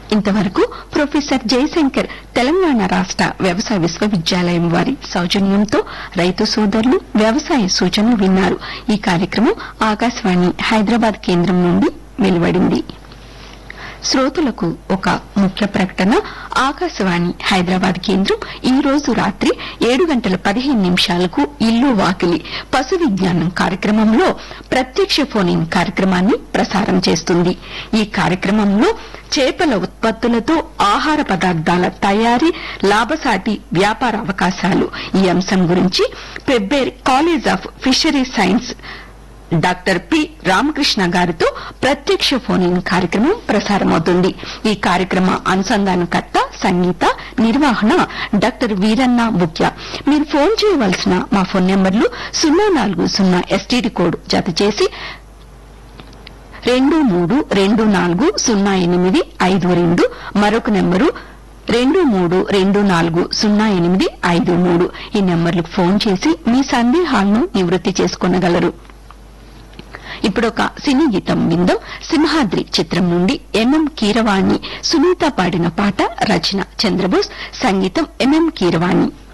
ఇంతవరకు ప్రొఫెసర్ జయశంకర్ తెలంగాణ రాష్ట వ్యవసాయ విశ్వవిద్యాలయం వారి సౌజన్యంతో రైతు సోదరులు వ్యవసాయ సూచనలు విన్నారు ఈ కార్యక్రమం ఆకాశవాణి హైదరాబాద్ కేంద్రం నుండి వెలువడింది శ్రోతలకు ఒక ముఖ్య ప్రకటన ఆకాశవాణి హైదరాబాద్ కేంద్రం ఈ రోజు రాత్రి ఏడు గంటల పదిహేను నిమిషాలకు ఇల్లు వాకిలి పశు విజ్ఞానం కార్యక్రమంలో ప్రత్యక్ష ఫోన్ ఇన్ కార్యక్రమాన్ని ప్రసారం చేస్తుంది ఈ కార్యక్రమంలో చేపల ఉత్పత్తులతో ఆహార పదార్థాల తయారీ లాభసాటి వ్యాపార అవకాశాలు ఈ అంశం గురించి Pebbair college of fishery science doctor P Ramakrishna గారితో ప్రత్యక్ష ఫోన్ ఇన్ కార్యక్రమం ప్రసారమవుతుంది ఈ కార్యక్రమ అనుసంధానకర్త సంగీత నిర్వహణ డాక్టర్ వీరన్న బుక్య మీరు ఫోన్ చేయవలసిన మా ఫోన్ నెంబర్లు సున్నా నాలుగు సున్నా ఎస్టీడీ కోడ్ జత చేసి రెండు మూడు రెండు నాలుగు సున్నా ఎనిమిది ఐదు రెండు మరొక నెంబరు రెండు మూడు రెండు నాలుగు సున్నా ఎనిమిది ఐదు మూడు ఈ నెంబర్లకు ఫోన్ చేసి మీ సందేహాలను నివృత్తి చేసుకొనగలరు ఇప్పుడొక సినీ గీతం విందాం సింహాద్రి చిత్రం నుండి ఎంఎం కీరవాణి సునీత పాడిన పాట రచన చంద్రబోస్ సంగీతం ఎంఎం కీరవాణి